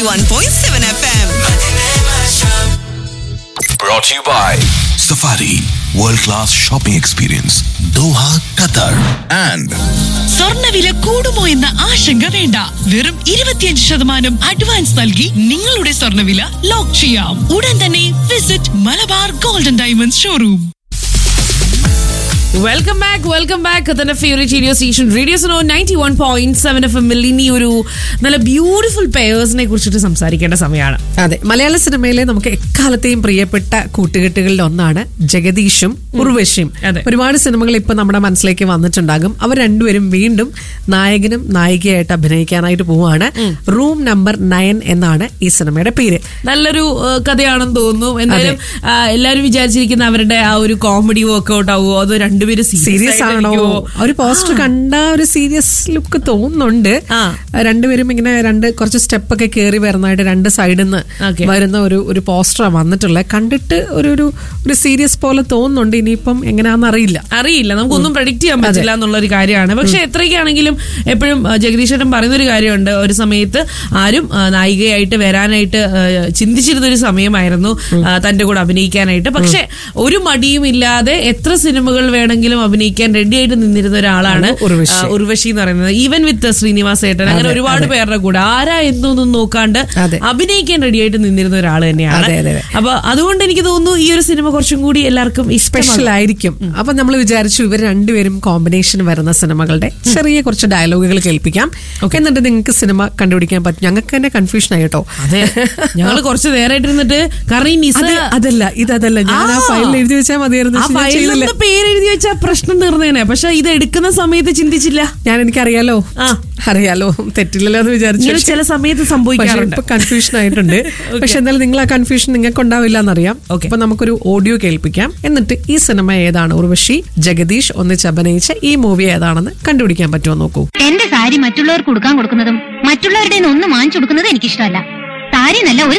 91.7 FM. Brought to you by Safari World Class Shopping Experience Doha, Qatar and സ്വർണ്ണവില കൂടുമോ എന്ന ആശങ്ക വേണ്ട വെറും ഇരുപത്തിയഞ്ച് ശതമാനം അഡ്വാൻസ് നൽകി നിങ്ങളുടെ സ്വർണ്ണവില ലോക്ക് ചെയ്യാം ഉടൻ തന്നെ visit Malabar golden diamonds showroom welcome back welcome back തന്നെ favourite radio station radio so ninety one point seven F എമ്മിൽ ഇനി ഒരു നല്ല ബ്യൂട്ടിഫുൾ പേയേഴ്സിനെ കുറിച്ചിട്ട് സംസാരിക്കേണ്ട സമയമാണ് അതെ മലയാള സിനിമയിലെ നമുക്ക് എക്കാലത്തെയും പ്രിയപ്പെട്ട കൂട്ടുകെട്ടുകളിൽ ഒന്നാണ് ജഗദീഷും ഉർവശിയും അതെ. ഒരുപാട് സിനിമകൾ ഇപ്പൊ നമ്മുടെ മനസ്സിലേക്ക് വന്നിട്ടുണ്ടാകും അവർ രണ്ടുപേരും വീണ്ടും നായകനും നായികയായിട്ട് അഭിനയിക്കാനായിട്ട് പോവാണ് റൂം നമ്പർ നയൻ എന്നാണ് ഈ സിനിമയുടെ പേര് നല്ലൊരു ആ, കഥയാണെന്ന് തോന്നുന്നു എന്തായാലും ആ, എല്ലാവരും വിചാരിച്ചിരിക്കുന്ന അവരുടെ ആ ഒരു കോമഡി വർക്ക്ഔട്ട് ആവുമോ അതോ രണ്ടുപേരും സീരിയസ് ആണോ ഒരു പോസ്റ്റർ കണ്ട ഒരു സീരിയസ് ലുക്ക് തോന്നുന്നുണ്ട് ആ. രണ്ടുപേരും ഇങ്ങനെ രണ്ട് കുറച്ച് സ്റ്റെപ്പ് ഒക്കെ കയറി വരുന്നതായിട്ട് രണ്ട് സൈഡിൽ നിന്ന് Okay. വരുന്ന ഒരു ഒരു പോസ്റ്ററാണ് വന്നിട്ടുള്ളത് കണ്ടിട്ട് ഒരു ഒരു ഒരു സീരിയസ് പോലെ തോന്നുന്നുണ്ട് ഇനിയിപ്പം എങ്ങനെയാണെന്ന് അറിയില്ല അറിയില്ല നമുക്കൊന്നും പ്രഡിക്ട് ചെയ്യാൻ പറ്റില്ല എന്നുള്ള ഒരു കാര്യമാണ് പക്ഷെ എത്രയൊക്കെയാണെങ്കിലും എപ്പോഴും ആ, ജഗദീഷ് ചേട്ടൻ പറയുന്ന ഒരു കാര്യമുണ്ട് ഒരു സമയത്ത് ആരും ആ, നായികയായിട്ട് വരാനായിട്ട് ആ, ചിന്തിച്ചിരുന്ന ഒരു സമയമായിരുന്നു ആ, തന്റെ കൂടെ അഭിനയിക്കാനായിട്ട് പക്ഷെ ഒരു മടിയും ഇല്ലാതെ എത്ര സിനിമകൾ വേണമെങ്കിലും അഭിനയിക്കാൻ റെഡി ആയിട്ട് നിന്നിരുന്ന ഒരാളാണ് ഉർവശി. ആ, ഉർവശി എന്ന് പറയുന്നത് ഈവൻ വിത്ത് ശ്രീനിവാസ് ഏട്ടൻ അങ്ങനെ അതെ, ഒരുപാട് അതെ. പേരുടെ കൂടെ ആരാ എന്നൊന്നും നോക്കാണ്ട് അതെ. അഭിനയിക്കാൻ റെഡി ആയിട്ട് നിന്നിരുന്ന ഒരാൾ തന്നെയാണ് അതെ, അതെ, അതെ. അപ്പൊ അതുകൊണ്ട് എനിക്ക് തോന്നുന്നു ഈ ഒരു സിനിമ കുറച്ചും കൂടി എല്ലാവർക്കും സ്പെഷ്യൽ ഇഷ്ടമാണ് ആയിരിക്കും അപ്പൊ നമ്മൾ വിചാരിച്ചു ഇവർ രണ്ടുപേരും കോമ്പിനേഷൻ വരുന്ന സിനിമകളുടെ ചെറിയ കുറച്ച് ഡയലോഗുകൾ കേൾപ്പിക്കാം എന്നിട്ട് നിങ്ങൾക്ക് സിനിമ കണ്ടുപിടിക്കാൻ പറ്റും ഞങ്ങൾക്ക് തന്നെ കൺഫ്യൂഷൻ ആയി കേട്ടോ അതെ ഞങ്ങൾ കുറച്ച് നേരമായിട്ട് ഇരുന്നിട്ട് കാരണം ഈ നിസ അത് അതല്ല ഇതല്ല ഞാൻ ആ ആ. ഫയലിൽ എഴുതി വെച്ചാൽ മതിയായിരുന്നു ആ പക്ഷെ ഞാൻ ഫയലിൽ ചെയ്തില്ല. നിന്ന് പേര് എഴുതി വെച്ചാൽ പ്രശ്നം തീർന്നേനെ പക്ഷെ ഇത് എടുക്കുന്ന സമയത്ത് ചിന്തിച്ചില്ല ഞാൻ എനിക്കറിയാലോ ആ. അറിയാലോ തെറ്റില്ലല്ലോ എന്ന് വിചാരിച്ചു ഇങ്ങനെ ചില സമയത്ത് പക്ഷെ സംഭവിക്കാറുണ്ട് ഇപ്പൊ കൺഫ്യൂഷൻ ആയിട്ടുണ്ട് പക്ഷെ എന്തായാലും നിങ്ങൾ ആ കൺഫ്യൂഷൻ നിങ്ങൾക്ക് ഉണ്ടാവില്ല എന്നറിയാം Okay. അപ്പൊ നമുക്കൊരു ഓഡിയോ കേൾപ്പിക്കാം എന്നിട്ട് ഈ സിനിമ ഏതാണ് ഉർവശി ജഗദീഷ് ഒന്നിച്ച് അഭിനയിച്ച ഈ മൂവി ഏതാണെന്ന് കണ്ടുപിടിക്കാൻ പറ്റുമോ നോക്കൂ എന്റെ സാരി മറ്റുള്ളവർക്ക് കൊടുക്കാൻ കൊടുക്കുന്നതും മറ്റുള്ളവരുടെ നിന്ന് ഒന്നും വാങ്ങിച്ചു കൊടുക്കുന്നതും എനിക്കിഷ്ടമല്ല സാരി നല്ല ഒരു